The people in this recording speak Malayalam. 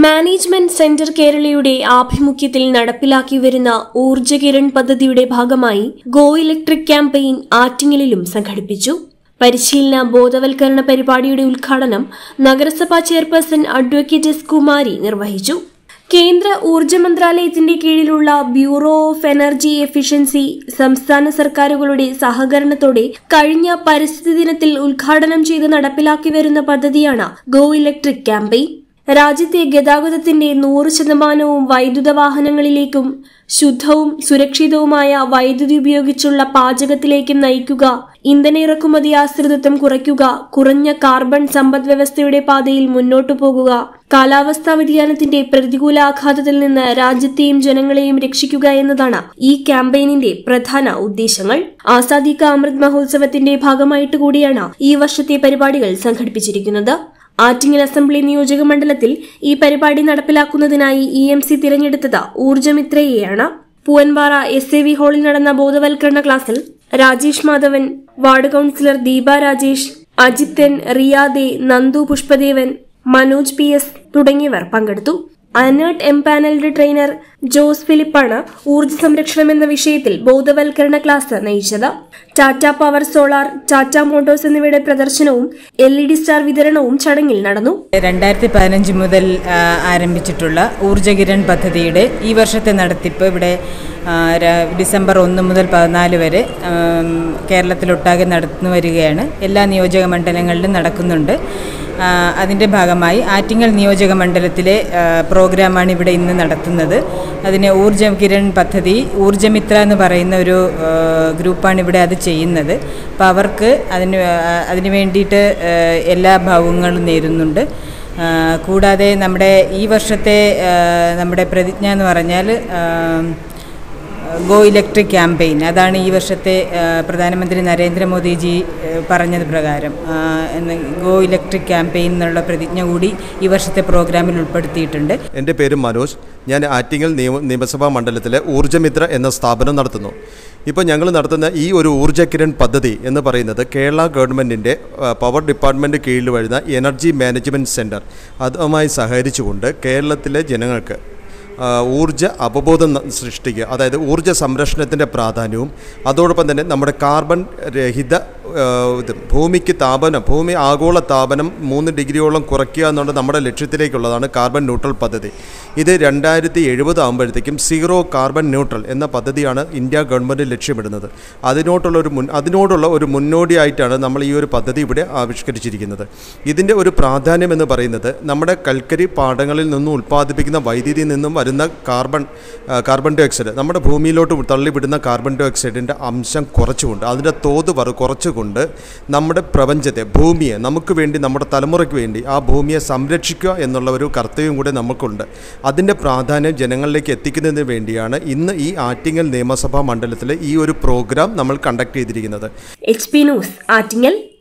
മാനേജ്മെന്റ് സെന്റർ കേരളയുടെ ആഭിമുഖ്യത്തിൽ നടപ്പിലാക്കി വരുന്ന ഊർജ്ജകിരൺ പദ്ധതിയുടെ ഭാഗമായി ഗോ ഇലക്ട്രിക് ക്യാമ്പയിൻ ആറ്റിങ്ങലിലും സംഘടിപ്പിച്ചു പരിശീലന ബോധവൽക്കരണ പരിപാടിയുടെ ഉദ്ഘാടനം നഗരസഭാ ചെയർപേഴ്സൺ അഡ്വക്കേറ്റ് എസ് കുമാരി നിർവഹിച്ചു കേന്ദ്ര ഊർജ്ജ മന്ത്രാലയത്തിന്റെ കീഴിലുള്ള ബ്യൂറോ ഓഫ് എനർജി എഫിഷ്യൻസി സംസ്ഥാന സർക്കാരുകളുടെ സഹകരണത്തോടെ കഴിഞ്ഞ പരിസ്ഥിതി ദിനത്തിൽ ഉദ്ഘാടനം ചെയ്ത് നടപ്പിലാക്കി വരുന്ന പദ്ധതിയാണ് ഗോ ഇലക്ട്രിക് ക്യാമ്പയിൻ രാജ്യത്തെ ഗതാഗതത്തിന്റെ നൂറ് ശതമാനവും വൈദ്യുത വാഹനങ്ങളിലേക്കും ശുദ്ധവും സുരക്ഷിതവുമായ വൈദ്യുതി ഉപയോഗിച്ചുള്ള പാചകത്തിലേക്കും നയിക്കുക ഇന്ധന ഇറക്കുമതി ആശ്രിതത്വം കുറയ്ക്കുക കുറഞ്ഞ കാർബൺ സമ്പദ് വ്യവസ്ഥയുടെ പാതയിൽ മുന്നോട്ടു പോകുക കാലാവസ്ഥാ വ്യതിയാനത്തിന്റെ പ്രതികൂലാഘാതത്തിൽ നിന്ന് രാജ്യത്തെയും ജനങ്ങളെയും രക്ഷിക്കുക എന്നതാണ് ഈ ക്യാമ്പയിനിന്റെ പ്രധാന ഉദ്ദേശങ്ങൾ ആസാദി കാ അമൃത് മഹോത്സവത്തിന്റെ ഭാഗമായിട്ട് കൂടിയാണ് ഈ വർഷത്തെ പരിപാടികൾ സംഘടിപ്പിച്ചിരിക്കുന്നത് ആറ്റിങ്ങൽ അസംബ്ലി നിയോജക മണ്ഡലത്തിൽ ഈ പരിപാടി നടപ്പിലാക്കുന്നതിനായി ഇ എം സി തിരഞ്ഞെടുത്തത് ഊർജ്ജമിത്രയെയാണ് പൂവൻപാറ എസ് എ വി ഹാളിൽ നടന്ന ബോധവൽക്കരണ ക്ലാസ്സിൽ രാജേഷ് മാധവൻ വാർഡ് കൌൺസിലർ ദീപ രാജേഷ് അജിത്തൻ റിയാദെ നന്ദു പുഷ്പദേവൻ മനോജ് പി എസ് തുടങ്ങിയവർ പങ്കെടുത്തു അനേർട്ട് എംപാനൽഡ് ട്രെയിനർ ജോസ് ഫിലിപ്പാണ് ഊർജ്ജ സംരക്ഷണം എന്ന വിഷയത്തിൽ ബോധവൽക്കരണ ക്ലാസ് നയിച്ചത് Tata power solar Tata motors എന്നിവയുടെ പ്രദർശനവും എൽ ഇ ഡി സ്റ്റാർ വിതരണവും ചടങ്ങിൽ നടന്നു രണ്ടായിരത്തി പതിനഞ്ച് മുതൽ ആ, ആരംഭിച്ചിട്ടുള്ള ഊർജ്ജകിരൺ പദ്ധതിയുടെ ഈ വർഷത്തെ നടത്തിപ്പ് ഇവിടെ ആ, ര- ഡിസംബർ ഒന്ന് മുതൽ പതിനാല് വരെ ആം, കേരളത്തിലൊട്ടാകെ നടന്നു വരികയാണ് എല്ലാ നിയോജക മണ്ഡലങ്ങളിലും നടക്കുന്നുണ്ട് ആ, അതിൻ്റെ ഭാഗമായി ആറ്റിങ്ങൽ നിയോജക മണ്ഡലത്തിലെ ആ, പ്രോഗ്രാമാണ് ഇവിടെ ഇന്ന് നടത്തുന്നത് അതിന് ഊർജ്ജ കിരൺ പദ്ധതി ഊർജ്ജമിത്ര എന്ന് പറയുന്ന ഒരു ആ, ഗ്രൂപ്പാണ് ഇവിടെ അത് ചെയ്യുന്നത് അപ്പോൾ അവർക്ക് അതിന് ആ, അതിന് വേണ്ടിയിട്ട് ആ, എല്ലാ ഭാവങ്ങളും നേരുന്നുണ്ട് ആ, കൂടാതെ നമ്മുടെ ഈ വർഷത്തെ ആ, നമ്മുടെ പ്രതിജ്ഞ എന്ന് പറഞ്ഞാൽ ആ, ഗോ ഇലക്ട്രിക് ക്യാമ്പയിൻ അതാണ് ഈ വർഷത്തെ ആ, പ്രധാനമന്ത്രി നരേന്ദ്രമോദിജി ആ, പറഞ്ഞത് പ്രകാരം ആ, എന്ന് ഗോ ഇലക്ട്രിക് ക്യാമ്പയിൻ എന്നുള്ള പ്രതിജ്ഞ കൂടി ഈ വർഷത്തെ പ്രോഗ്രാമിൽ ഉൾപ്പെടുത്തിയിട്ടുണ്ട് എൻ്റെ പേര് മനോജ് ഞാൻ ആറ്റിങ്ങൽ നിയമ നിയമസഭാ മണ്ഡലത്തിലെ ഊർജ്ജമിത്ര എന്ന സ്ഥാപനം നടത്തുന്നു ഇപ്പോൾ ഞങ്ങൾ നടത്തുന്ന ഈ ഒരു ഊർജ്ജ കിരൺ പദ്ധതി എന്ന് പറയുന്നത് കേരള ഗവൺമെൻറ്റിൻ്റെ പവർ ഡിപ്പാർട്ട്മെൻറ്റ് കീഴിൽ വരുന്ന എനർജി മാനേജ്മെൻറ്റ് സെൻറ്റർ അതുമായി സഹകരിച്ചുകൊണ്ട് കേരളത്തിലെ ജനങ്ങൾക്ക് ആ, ഊർജ്ജ അവബോധം ന- സൃഷ്ടിക്കുക അതായത് ഊർജ്ജ സംരക്ഷണത്തിൻ്റെ പ്രാധാന്യവും അതോടൊപ്പം തന്നെ നമ്മുടെ കാർബൺ രഹിത ആ, ഇത് ഭൂമിക്ക് താപനം ഭൂമി ആഗോള താപനം മൂന്ന് ഡിഗ്രിയോളം കുറയ്ക്കുക എന്നുള്ള നമ്മുടെ ലക്ഷ്യത്തിലേക്കുള്ളതാണ് കാർബൺ ന്യൂട്രൽ പദ്ധതി ഇത് രണ്ടായിരത്തി എഴുപത് ആകുമ്പോഴത്തേക്കും സീറോ കാർബൺ ന്യൂട്രൽ എന്ന പദ്ധതിയാണ് ഇന്ത്യ ഗവൺമെൻറ് ലക്ഷ്യമിടുന്നത് അതിനോട്ടുള്ള ഒരു മുൻ അതിനോടുള്ള ഒരു മുന്നോടിയായിട്ടാണ് നമ്മൾ ഈ ഒരു പദ്ധതി ഇവിടെ ആവിഷ്കരിച്ചിരിക്കുന്നത് ഇതിൻ്റെ ഒരു പ്രാധാന്യം എന്ന് പറയുന്നത് നമ്മുടെ കൽക്കരി പാടങ്ങളിൽ നിന്നും ഉൽപ്പാദിപ്പിക്കുന്ന വൈദ്യുതിയിൽ നിന്നും വരുന്ന കാർബൺ ആ, കാർബൺ ഡൈ ഓക്സൈഡ് നമ്മുടെ ഭൂമിയിലോട്ട് തള്ളിവിടുന്ന കാർബൺ ഡൈ ഓക്സൈഡിൻ്റെ അംശം കുറച്ചുകൊണ്ട് അതിൻ്റെ തോത് വറ കുറച്ചുകൊണ്ട് നമ്മുടെ പ്രപഞ്ചത്തെ ഭൂമിയെ നമുക്ക് വേണ്ടി നമ്മുടെ തലമുറയ്ക്ക് വേണ്ടി ആ ഭൂമിയെ സംരക്ഷിക്കുക എന്നുള്ള ഒരു കർത്തവ്യം കൂടെ നമുക്കുണ്ട് അതിൻ്റെ പ്രാധാന്യം ജനങ്ങളിലേക്ക് എത്തിക്കുന്നതിന് വേണ്ടിയാണ് ഇന്ന് ഈ ആറ്റിങ്ങൽ നിയമസഭാ മണ്ഡലത്തിലെ ഈ ഒരു പ്രോഗ്രാം നമ്മൾ കണ്ടക്ട് ചെയ്തിരിക്കുന്നത് എച്ച് പി ന്യൂസ് ആറ്റിങ്ങൽ